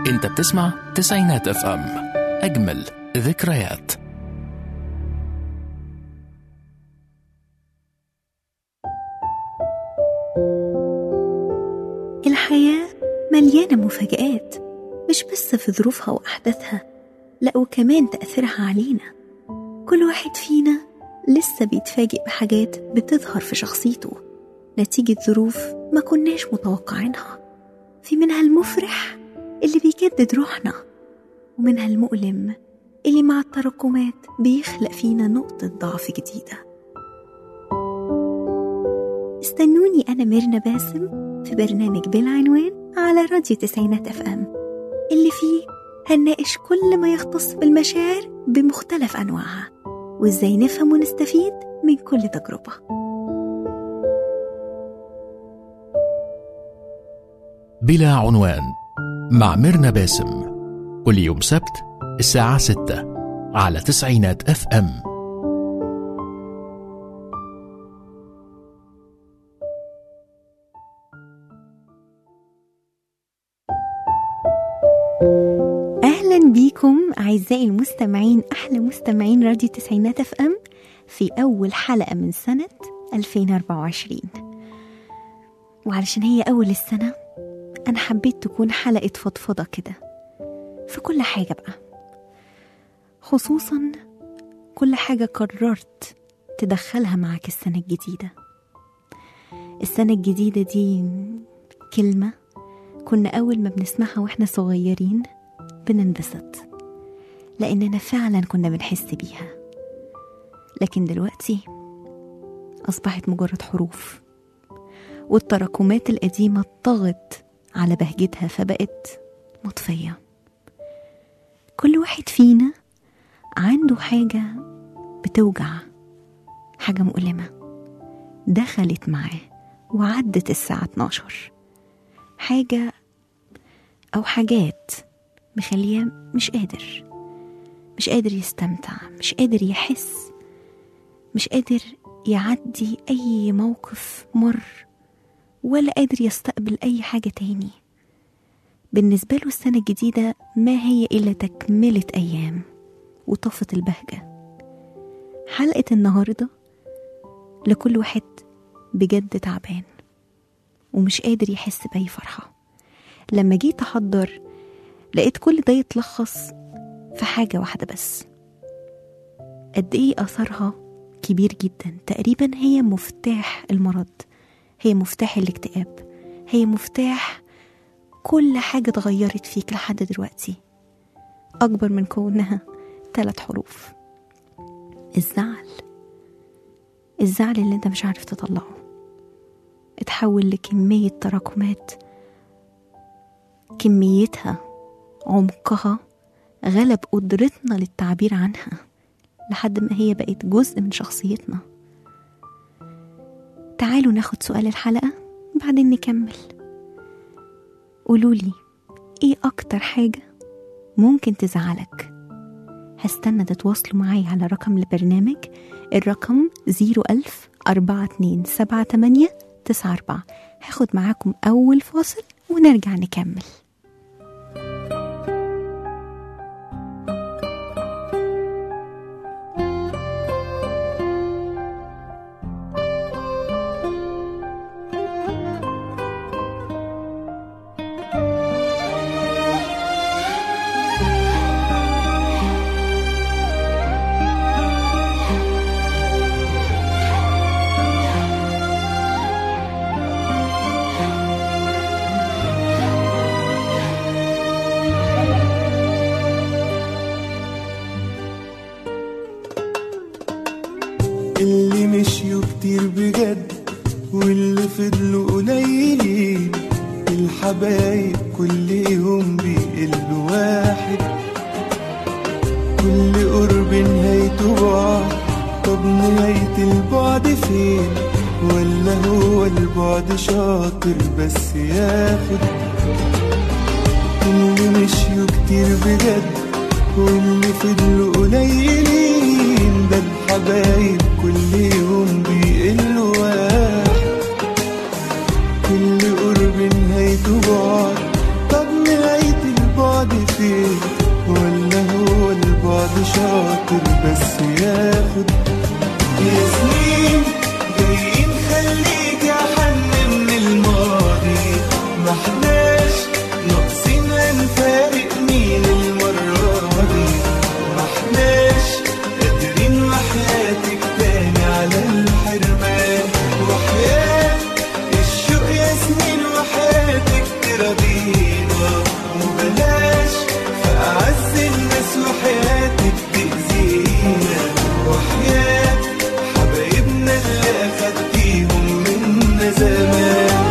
انت بتسمع تسعينات اف ام اجمل ذكريات الحياة مليانة مفاجآت مش بس في ظروفها وأحداثها لأ وكمان تأثيرها علينا كل واحد فينا لسه بيتفاجئ بحاجات بتظهر في شخصيته نتيجة ظروف ما كناش متوقعينها في منها المفرح اللي بيجدد روحنا ومنها المؤلم اللي مع التراكمات بيخلق فينا نقطة ضعف جديدة استنوني أنا ميرنا باسم في برنامج بالعنوان على راديو تسعينات اف ام اللي فيه هنناقش كل ما يختص بالمشاعر بمختلف أنواعها وإزاي نفهم ونستفيد من كل تجربة بلا عنوان مع ميرنا باسم كل يوم سبت الساعة 6 على تسعينات اف ام أهلا بيكم أعزائي المستمعين أحلى مستمعين راديو تسعينات اف ام في أول حلقة من سنة 2024 وعلشان هي أول السنة أنا حبيت تكون حلقة فضفضة كده في كل حاجة بقى خصوصا كل حاجة قررت تدخلها معك السنة الجديدة السنة الجديدة دي كلمة كنا أول ما بنسمعها وإحنا صغيرين بننبسط لأننا فعلا كنا بنحس بيها لكن دلوقتي أصبحت مجرد حروف والتراكمات القديمة طغت على بهجتها فبقت مطفية كل واحد فينا عنده حاجة بتوجع حاجة مؤلمة دخلت معاه وعدت الساعة 12 حاجة أو حاجات مخليه مش قادر مش قادر يستمتع مش قادر يحس مش قادر يعدي أي موقف مر ولا قادر يستقبل أي حاجة تاني بالنسبة له السنة الجديدة ما هي إلا تكملة أيام وطفت البهجة حلقة النهاردة لكل واحد بجد تعبان ومش قادر يحس بأي فرحة لما جيت أحضر لقيت كل ده يتلخص في حاجة واحدة بس قد إيه أثرها كبير جدا تقريبا هي مفتاح المرض هي مفتاح الاكتئاب هي مفتاح كل حاجة اتغيرت فيك لحد دلوقتي أكبر من كونها ثلاث حروف الزعل الزعل اللي انت مش عارف تطلعه اتحول لكمية تراكمات كميتها عمقها غلب قدرتنا للتعبير عنها لحد ما هي بقت جزء من شخصيتنا تعالوا ناخد سؤال الحلقة بعدين نكمل قولولي ايه اكتر حاجة ممكن تزعلك هستنى تتواصلوا معايا على رقم البرنامج الرقم 01000 4278 94 هاخد معاكم أول فاصل ونرجع نكمل اللي مشيوا كتير بجد واللي فضلوا قليلين الحبايب كل يوم بيقلوا واحد كل قرب نهايته بعد طب نهاية البعد فين ولا هو البعد شاطر بس ياخد اللي مشيوا كتير بجد واللي فضلوا قليلين ده الحبايب كل يوم بيقلوا واحد كل قرب نهايته بعد طب نهاية البعد البعد فين ولا هو البعد شاطر بس ياخد يا سنين جايين خليك يا حن من الماضي ما احناش ناقصين هنفارق مين المرة دي ما احناش قادرين وحياتك تاني على الحرمان وحياة الشوق يا سنين وحياتك ترضينا وبلاش في أعز الناس وحياتك تأذينا وحياة حبايبنا اللي أخدتيهم منا زمان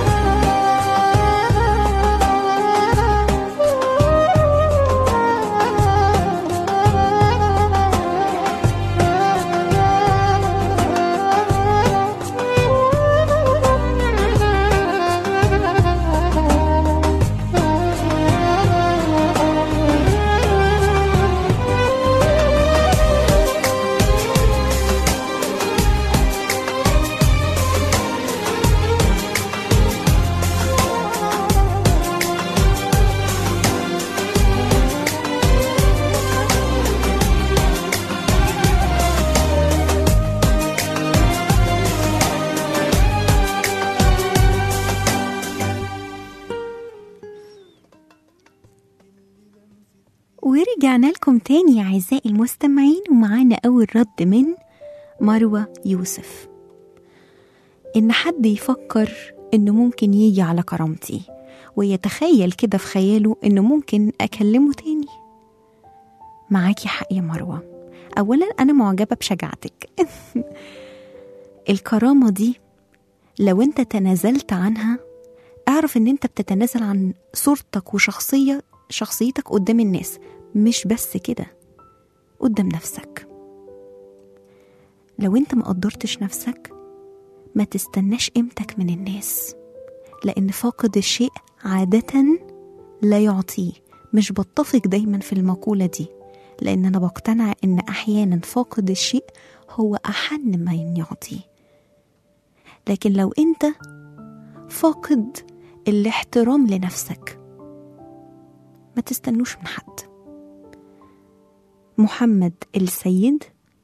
ورجعنا لكم تاني يا أعزائي المستمعين ومعانا أول رد من مروة يوسف إن حد يفكر إنه ممكن يجي على كرامتي ويتخيل كده في خياله إنه ممكن أكلمه تاني معاكي حق يا مروة أولا أنا معجبة بشجاعتك الكرامة دي لو أنت تنازلت عنها اعرف إن أنت بتتنازل عن صورتك وشخصية شخصيتك قدام الناس مش بس كده قدام نفسك لو انت ما قدرتش نفسك ما تستناش قيمتك من الناس لان فاقد الشيء عادة لا يعطيه مش بتفق دايما في المقولة دي لان انا بقتنع ان احيانا فاقد الشيء هو احن ما يعطيه لكن لو انت فاقد الاحترام لنفسك ما تستنوش من حد محمد السيد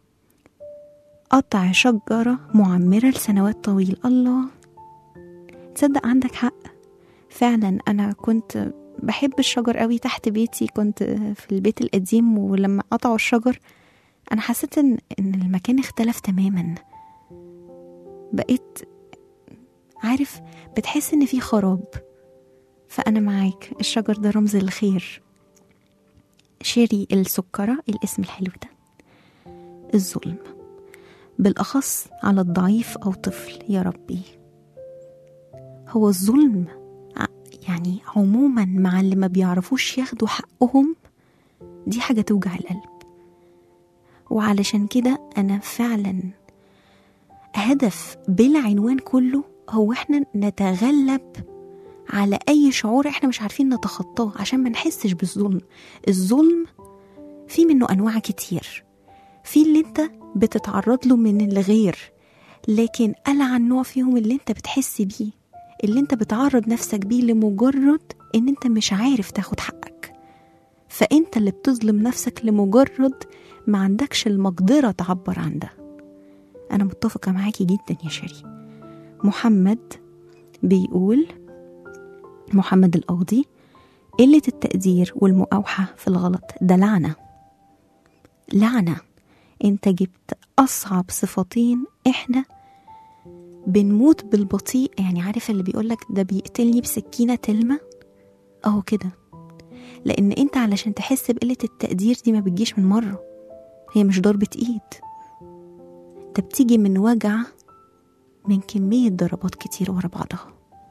قطع شجرة معمرة لسنوات طويل الله تصدق عندك حق فعلا أنا كنت بحب الشجر قوي تحت بيتي كنت في البيت القديم ولما قطعوا الشجر أنا حسيت إن إن المكان اختلف تماما بقيت عارف بتحس إن في خراب فأنا معاك الشجر ده رمز الخير شيري السكرة الاسم الحلو ده الظلم بالأخص على الضعيف أو طفل يا ربي هو الظلم ع- يعني عموما مع اللي ما بيعرفوش ياخدوا حقهم دي حاجة توجع القلب وعلشان كده أنا فعلا هدف بالعنوان كله هو احنا نتغلب على أي شعور احنا مش عارفين نتخطاه عشان ما نحسش بالظلم الظلم في منه أنواع كتير في اللي انت بتتعرض له من الغير لكن ألعن نوع فيهم اللي انت بتحس بيه اللي انت بتعرض نفسك بيه لمجرد ان انت مش عارف تاخد حقك فانت اللي بتظلم نفسك لمجرد ما عندكش المقدرة تعبر عن ده أنا متفقة معاكي جدا يا شيري محمد بيقول محمد القاضي قلة التقدير والمقاوحة في الغلط ده لعنة لعنة انت جبت أصعب صفتين احنا بنموت بالبطيء يعني عارف اللي بيقولك ده بيقتلني بسكينة تلمة اهو كده لأن انت علشان تحس بقلة التقدير دي ما بتجيش من مرة هي مش ضربة ايد ده بتيجي من وجع من كمية ضربات كتير ورا بعضها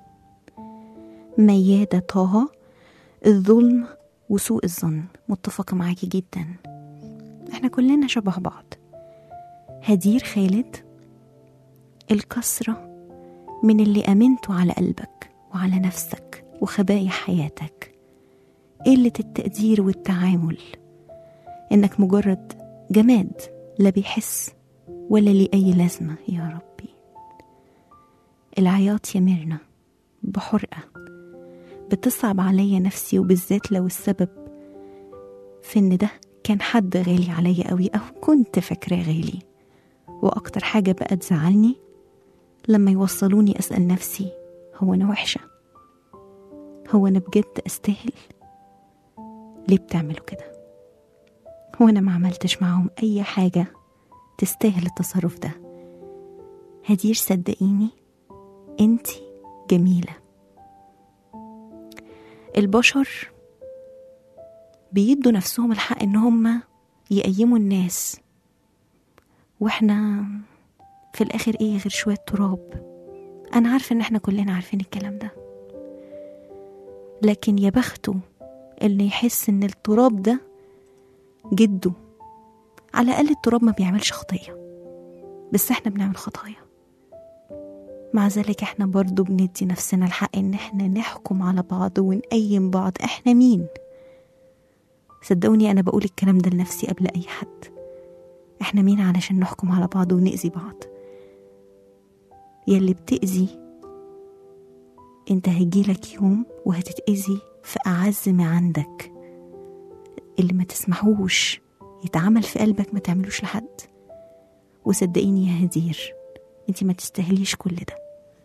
ميادة طه الظلم وسوء الظن متفقة معاكي جدا احنا كلنا شبه بعض هدير خالد الكسرة من اللي أمنته على قلبك وعلى نفسك وخبايا حياتك قلة التقدير والتعامل إنك مجرد جماد لا بيحس ولا ليه أي لازمة يا ربي العياط يا ميرنا بحرقة بتصعب عليا نفسي وبالذات لو السبب في ان ده كان حد غالي عليا قوي او كنت فاكراه غالي واكتر حاجه بقى تزعلني لما يوصلوني اسال نفسي هو انا وحشه هو انا بجد استاهل ليه بتعملوا كده هو انا ما عملتش معاهم اي حاجه تستاهل التصرف ده هدير صدقيني انتي جميله البشر بيدوا نفسهم الحق ان هم يقيموا الناس واحنا في الاخر ايه غير شويه تراب انا عارفه ان احنا كلنا عارفين الكلام ده لكن يا بخته اللي يحس ان التراب ده جده على الاقل التراب ما بيعملش خطيه بس احنا بنعمل خطايا مع ذلك احنا برضو بندي نفسنا الحق ان احنا نحكم على بعض ونقيم بعض احنا مين صدقوني انا بقول الكلام ده لنفسي قبل اي حد احنا مين علشان نحكم على بعض ونأذي بعض يلي بتأذي انت هيجيلك يوم وهتتأذي في أعز ما عندك اللي ما تسمحوش يتعمل في قلبك ما تعملوش لحد وصدقيني يا هدير انت ما تستاهليش كل ده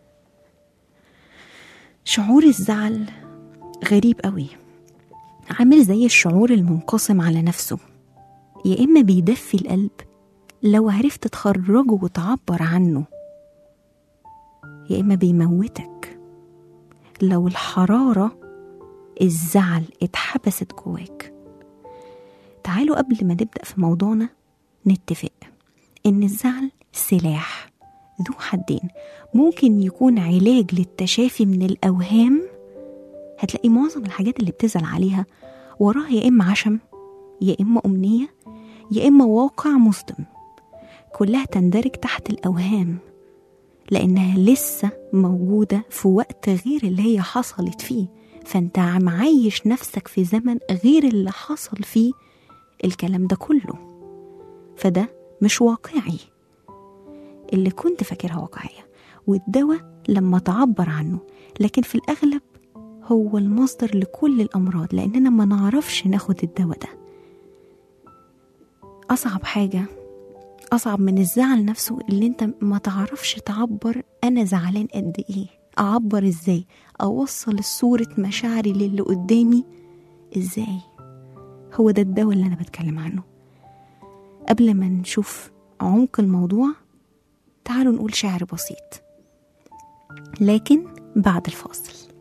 شعور الزعل غريب قوي عامل زي الشعور المنقسم على نفسه يا إما بيدفي القلب لو عرفت تخرجه وتعبر عنه يا إما بيموتك لو الحرارة الزعل اتحبست جواك تعالوا قبل ما نبدأ في موضوعنا نتفق إن الزعل سلاح ذو حدين ممكن يكون علاج للتشافي من الأوهام هتلاقي معظم الحاجات اللي بتزعل عليها وراها يا إما عشم يا إما أمنية يا إما واقع مصدم كلها تندرج تحت الأوهام لأنها لسه موجودة في وقت غير اللي هي حصلت فيه فأنت معيش نفسك في زمن غير اللي حصل فيه الكلام ده كله فده مش واقعي اللي كنت فاكرها واقعية والدواء لما تعبر عنه لكن في الأغلب هو المصدر لكل الأمراض لأننا ما نعرفش ناخد الدواء ده أصعب حاجة أصعب من الزعل نفسه اللي أنت ما تعرفش تعبر أنا زعلان قد إيه أعبر إزاي أوصل الصورة مشاعري للي قدامي إزاي هو ده الدواء اللي أنا بتكلم عنه قبل ما نشوف عمق الموضوع تعالوا نقول شعر بسيط لكن بعد الفاصل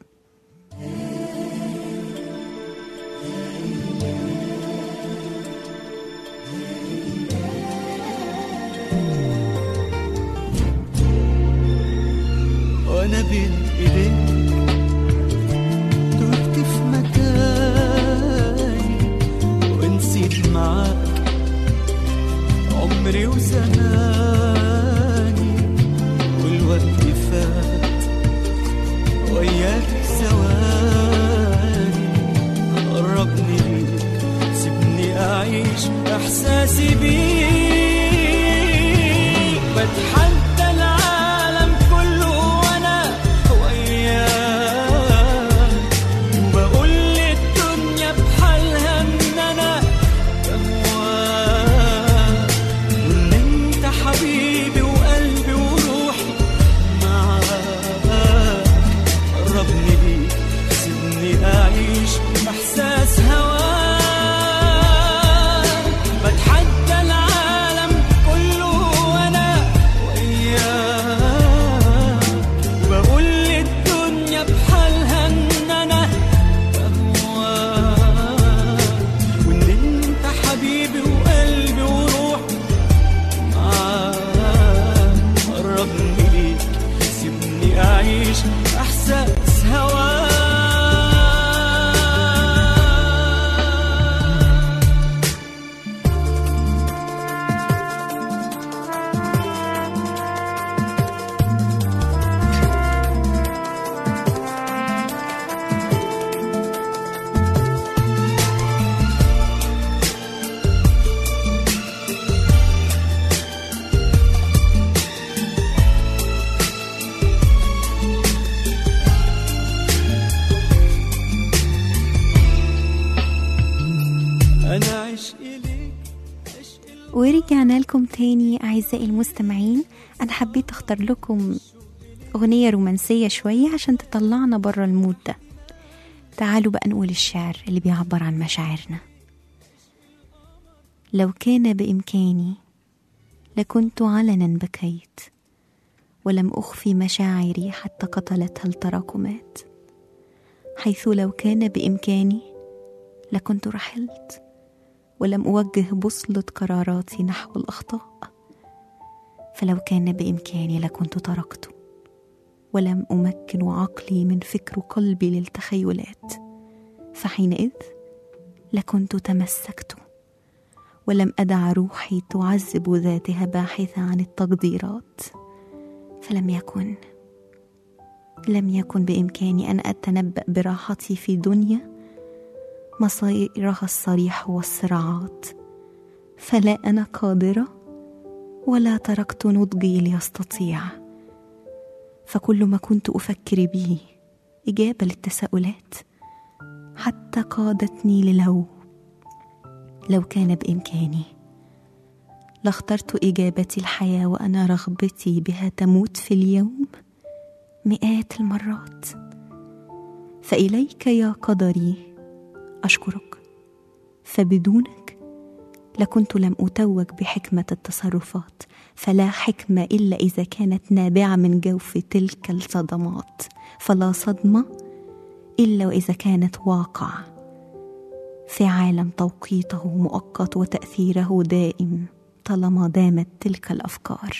وانا بين ايديك تهت في مكاني ونسيت معاك عمري وزماني والوقت فات وياك ثواني قربني ليك سيبني اعيش احساسي بيك بتحدى العالم كله وانا وياك وبقول للدنيا بحالها ان انا بهواك وان انت حبيبي وقلبي وروحي معاك قربني ليك سيبني اعيش احساس هواك بتحدى العالم كله وانا ورجعنا لكم تاني أعزائي المستمعين أنا حبيت أختار لكم أغنية رومانسية شوية عشان تطلعنا برا المود ده تعالوا بقى نقول الشعر اللي بيعبر عن مشاعرنا لو كان بإمكاني لكنت علنا بكيت ولم أخفي مشاعري حتى قتلتها التراكمات حيث لو كان بإمكاني لكنت رحلت ولم أوجه بوصلة قراراتي نحو الأخطاء فلو كان بإمكاني لكنت تركت ولم أمكن عقلي من فكر قلبي للتخيلات فحينئذ لكنت تمسكت ولم أدع روحي تعذب ذاتها باحثة عن التقديرات فلم يكن لم يكن بإمكاني أن أتنبأ براحتي في دنيا مصيرها الصريح والصراعات فلا أنا قادرة ولا تركت نضجي ليستطيع فكل ما كنت أفكر به إجابة للتساؤلات حتى قادتني للو لو كان بإمكاني لاخترت إجابتي الحياة وأنا رغبتي بها تموت في اليوم مئات المرات فإليك يا قدري أشكرك فبدونك لكنت لم أتوج بحكمة التصرفات فلا حكمة إلا إذا كانت نابعة من جوف تلك الصدمات فلا صدمة إلا وإذا كانت واقع في عالم توقيته مؤقت وتأثيره دائم طالما دامت تلك الأفكار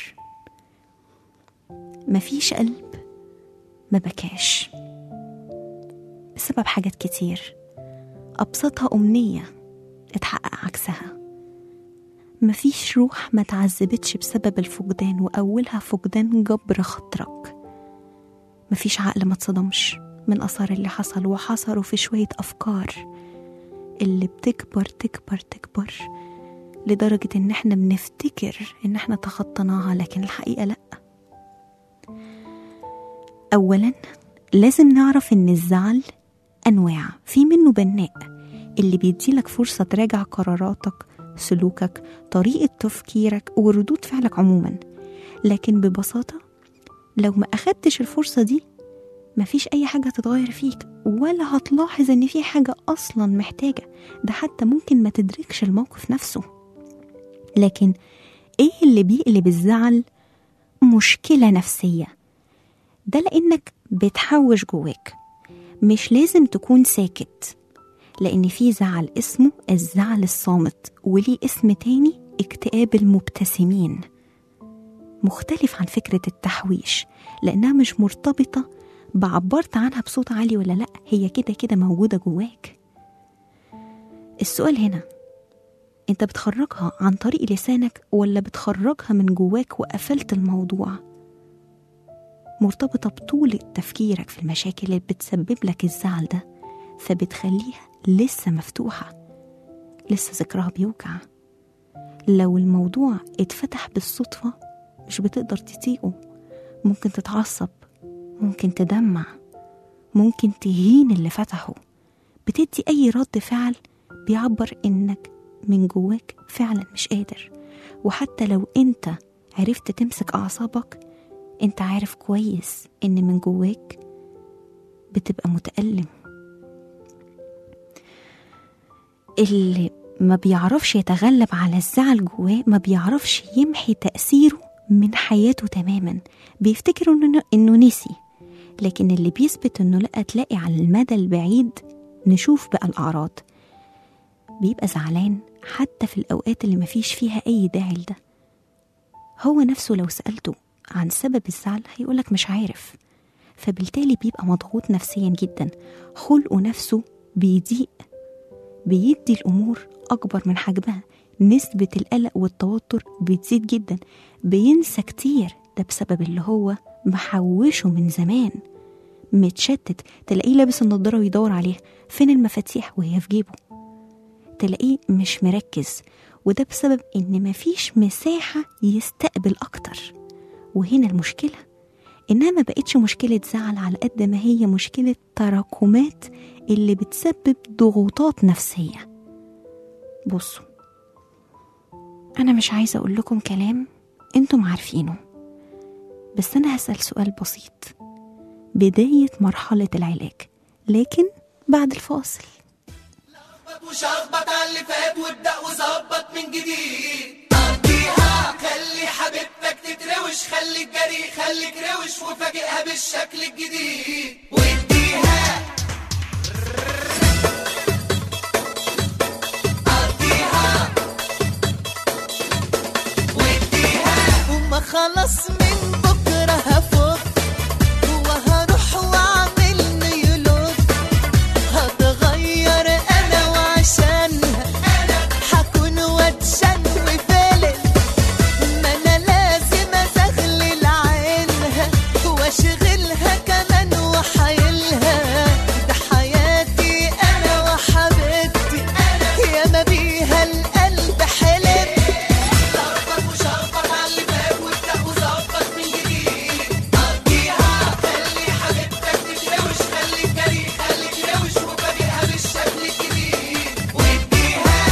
مفيش قلب ما بكاش بسبب حاجات كتير أبسطها أمنية اتحقق عكسها مفيش روح ما تعذبتش بسبب الفقدان وأولها فقدان جبر خاطرك مفيش عقل ما اتصدمش من أثار اللي حصل وحصروا في شوية أفكار اللي بتكبر تكبر تكبر لدرجة إن إحنا بنفتكر إن إحنا تخطيناها لكن الحقيقة لأ أولا لازم نعرف إن الزعل أنواع في منه بناء اللي بيديلك فرصة تراجع قراراتك سلوكك طريقة تفكيرك وردود فعلك عموما لكن ببساطة لو ما أخدتش الفرصة دي مفيش أي حاجة تتغير فيك ولا هتلاحظ إن في حاجة أصلا محتاجة ده حتى ممكن ما تدركش الموقف نفسه لكن إيه اللي بيقلب الزعل مشكلة نفسية ده لأنك بتحوش جواك مش لازم تكون ساكت لأن في زعل اسمه الزعل الصامت وليه اسم تاني اكتئاب المبتسمين مختلف عن فكرة التحويش لأنها مش مرتبطة بعبرت عنها بصوت عالي ولا لأ هي كده كده موجودة جواك السؤال هنا انت بتخرجها عن طريق لسانك ولا بتخرجها من جواك وقفلت الموضوع مرتبطة بطولة تفكيرك في المشاكل اللي بتسبب لك الزعل ده فبتخليها لسه مفتوحة لسه ذكرها بيوجع لو الموضوع اتفتح بالصدفة مش بتقدر تطيقه ممكن تتعصب ممكن تدمع ممكن تهين اللي فتحه بتدي أي رد فعل بيعبر إنك من جواك فعلا مش قادر وحتى لو انت عرفت تمسك أعصابك انت عارف كويس إن من جواك بتبقى متألم اللي ما بيعرفش يتغلب على الزعل جواه ما بيعرفش يمحي تأثيره من حياته تماما بيفتكر انه انه نسي لكن اللي بيثبت انه لا تلاقي على المدى البعيد نشوف بقى الاعراض بيبقى زعلان حتى في الاوقات اللي مفيش فيها اي داعي لده هو نفسه لو سالته عن سبب الزعل هيقولك مش عارف فبالتالي بيبقى مضغوط نفسيا جدا خلقه نفسه بيضيق بيدي الامور اكبر من حجمها نسبة القلق والتوتر بتزيد جدا بينسى كتير ده بسبب اللي هو محوشه من زمان متشتت تلاقيه لابس النضارة ويدور عليها فين المفاتيح وهي في جيبه تلاقيه مش مركز وده بسبب ان مفيش مساحة يستقبل اكتر وهنا المشكلة انها ما بقتش مشكلة زعل على قد ما هي مشكلة تراكمات اللي بتسبب ضغوطات نفسية بصوا أنا مش عايزة أقول لكم كلام أنتم عارفينه بس أنا هسأل سؤال بسيط بداية مرحلة العلاج لكن بعد الفاصل وشخبط على اللي فات وابدأ وظبط من جديد قضيها خلي حبيبتك تتروش خليك جري خليك روش وفاجئها بالشكل الجديد واديها قضيها واديها وما خلص من بكرة هفوق وهروح واعمل نيلوت هتغير انا وعشانها حكون واتشن وفالت ما انا لازم ازغلل عينها واشغلها كمان وحايلها ده حياتي انا وحبيبتي يا ما بيها القلب حلم ضربك وشربك على اللي فات وابدأ وظبط من جديد قضيها خلي حبيبتك تتروش خليك جري خليك روش وفاجئها بالشكل الجديد واديها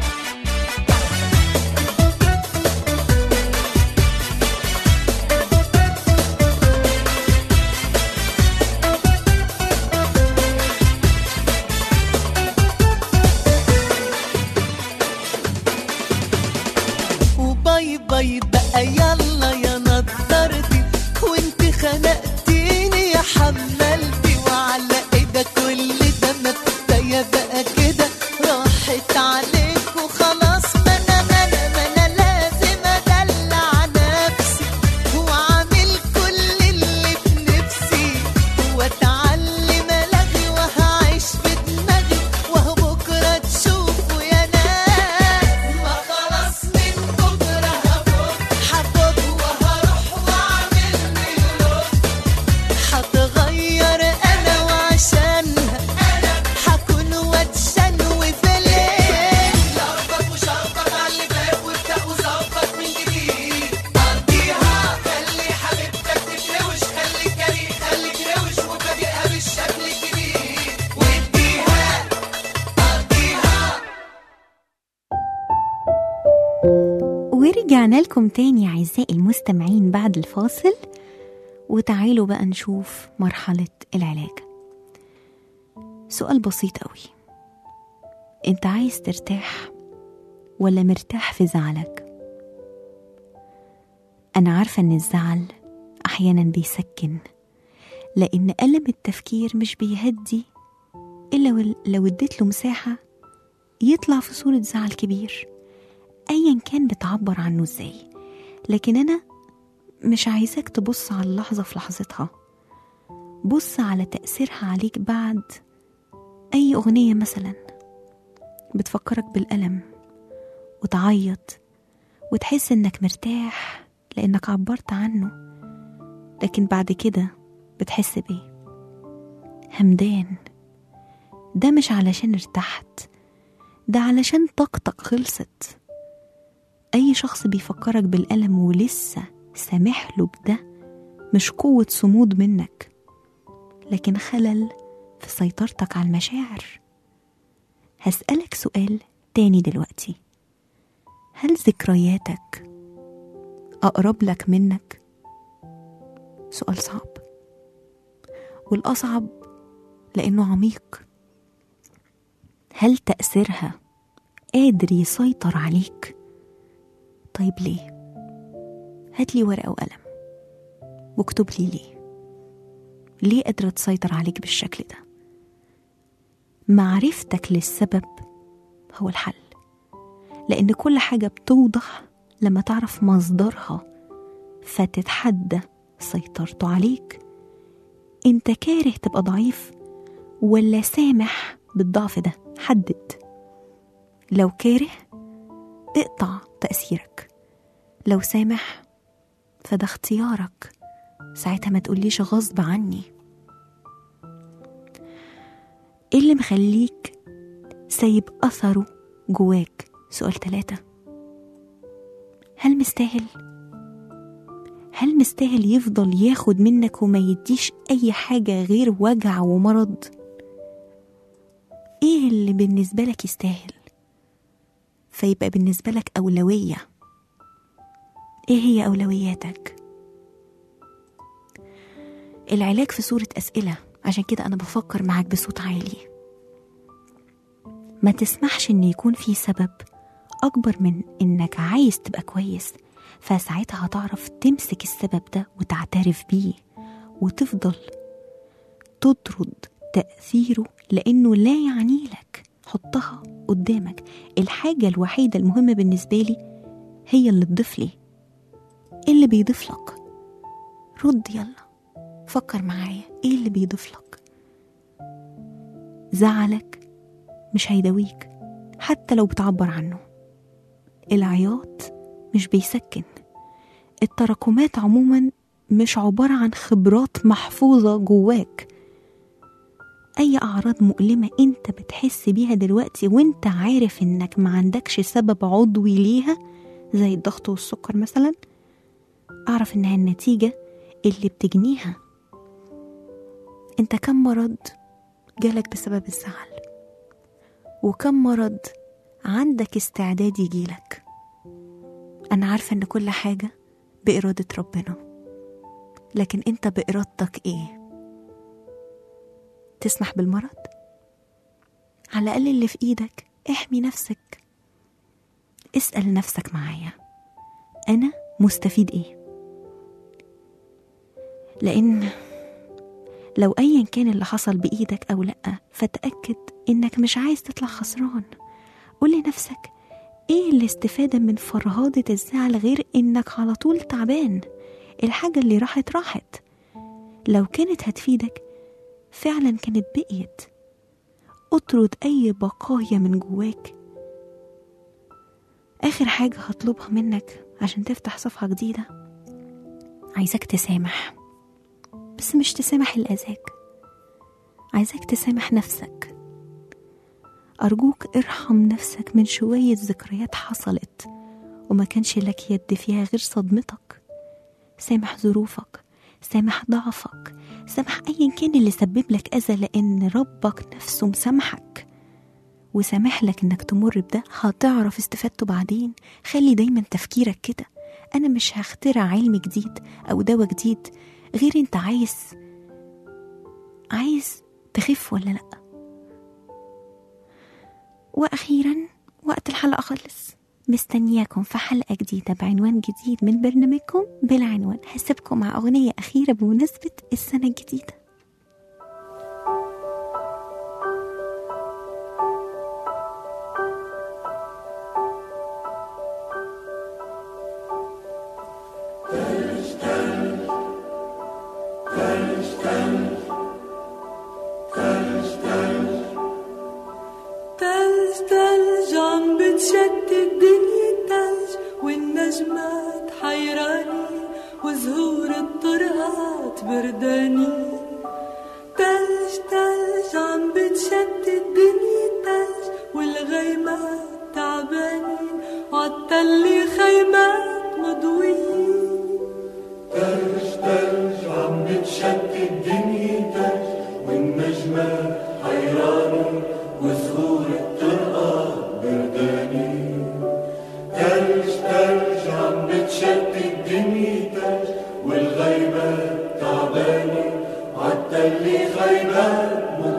وباي باي بقى يلا يا نضارتي وانت خنقتيني يا حملتي وعلى ايدك كل ده ما كفايه بقى كده راحت عليك وخلاص ما انا ما انا ما انا لازم ادلع نفسي واعمل كل اللي في نفسي واتعلم الغي وهعيش في دماغي وهو بكره تشوفوا يا ناس ما خلاص من بكره هفوق هفوق وهروح واعمل ميلود هتغير انا وعشانها هكون واتشن وفلين ضربك وشربك على اللي فات وابدأ وظبط من جديد قضيها خلي حبيبتك تتروش خليك جري خليك روش وفاجئها بالشكل الجديد واديها قضيها ورجعنا لكم تاني أعزائي المستمعين بعد الفاصل وتعالوا بقى نشوف مرحلة العلاج سؤال بسيط قوي انت عايز ترتاح ولا مرتاح في زعلك أنا عارفة إن الزعل أحيانا بيسكن لأن ألم التفكير مش بيهدي إلا ول- لو اديت له مساحة يطلع في صورة زعل كبير أيا كان بتعبر عنه إزاي لكن أنا مش عايزاك تبص على اللحظة في لحظتها بص على تأثيرها عليك بعد أي أغنية مثلا بتفكرك بالألم وتعيط وتحس إنك مرتاح لأنك عبرت عنه لكن بعد كده بتحس بإيه همدان ده مش علشان ارتحت ده علشان طاقتك خلصت أي شخص بيفكرك بالألم ولسه سامح له بده مش قوة صمود منك لكن خلل في سيطرتك على المشاعر هسألك سؤال تاني دلوقتي هل ذكرياتك أقرب لك منك؟ سؤال صعب والأصعب لأنه عميق هل تأثيرها قادر يسيطر عليك؟ طيب ليه؟ هات لي ورقة وقلم واكتب لي ليه ليه قادرة تسيطر عليك بالشكل ده معرفتك للسبب هو الحل لأن كل حاجة بتوضح لما تعرف مصدرها فتتحدى سيطرته عليك انت كاره تبقى ضعيف ولا سامح بالضعف ده حدد لو كاره اقطع تأثيرك لو سامح فده اختيارك ساعتها ما تقوليش غصب عني ايه اللي مخليك سايب أثره جواك سؤال ثلاثة هل مستاهل؟ هل مستاهل يفضل ياخد منك وما يديش أي حاجة غير وجع ومرض؟ ايه اللي بالنسبة لك يستاهل؟ فيبقى بالنسبة لك أولوية ايه هي اولوياتك العلاج في صورة أسئلة عشان كده أنا بفكر معاك بصوت عالي ما تسمحش إن يكون في سبب أكبر من إنك عايز تبقى كويس فساعتها هتعرف تمسك السبب ده وتعترف بيه وتفضل تطرد تأثيره لأنه لا يعني لك حطها قدامك الحاجة الوحيدة المهمة بالنسبة لي هي اللي تضيف لي إيه اللي بيضيف لك رد يلا فكر معايا ايه اللي بيضيف لك زعلك مش هيداويك حتى لو بتعبر عنه العياط مش بيسكن التراكمات عموما مش عبارة عن خبرات محفوظة جواك أي أعراض مؤلمة أنت بتحس بيها دلوقتي وأنت عارف إنك ما عندكش سبب عضوي ليها زي الضغط والسكر مثلا أعرف إنها النتيجة اللي بتجنيها انت كم مرض جالك بسبب الزعل وكم مرض عندك استعداد يجيلك انا عارفه ان كل حاجه باراده ربنا لكن انت بارادتك ايه تسمح بالمرض على الاقل اللي في ايدك احمي نفسك اسال نفسك معايا انا مستفيد ايه لان لو ايا كان اللي حصل بايدك او لا فتاكد انك مش عايز تطلع خسران قول لنفسك ايه الاستفاده من فرهاده الزعل غير انك على طول تعبان الحاجه اللي راحت راحت لو كانت هتفيدك فعلا كانت بقيت اطرد اي بقايا من جواك اخر حاجه هطلبها منك عشان تفتح صفحه جديده عايزاك تسامح بس مش تسامح اللي أذاك عايزاك تسامح نفسك أرجوك ارحم نفسك من شوية ذكريات حصلت وما كانش لك يد فيها غير صدمتك سامح ظروفك سامح ضعفك سامح أيا كان اللي سبب لك أذى لأن ربك نفسه مسامحك وسامح لك إنك تمر بده هتعرف استفادته بعدين خلي دايما تفكيرك كده أنا مش هخترع علم جديد أو دواء جديد غير انت عايز عايز تخف ولا لا واخيرا وقت الحلقه خلص مستنياكم في حلقة جديدة بعنوان جديد من برنامجكم بالعنوان هسيبكم مع أغنية أخيرة بمناسبة السنة الجديدة تلج تلج عم بتشتت الدنيا تلج والنجمات حيرانين وزهور الطرقات بردانين تلج تلج عم بتشتت الدنيا تلج والغيمات تعبانين وعالتلي خيمات مضويين تلج تلج عم بتشتت الدنيا تلج والنجمة حيرانة وزهور الطرقة بردانين تلج تلج عم بتشتت الدنيا تلج والغيمة تعبانة عالتلي خيمات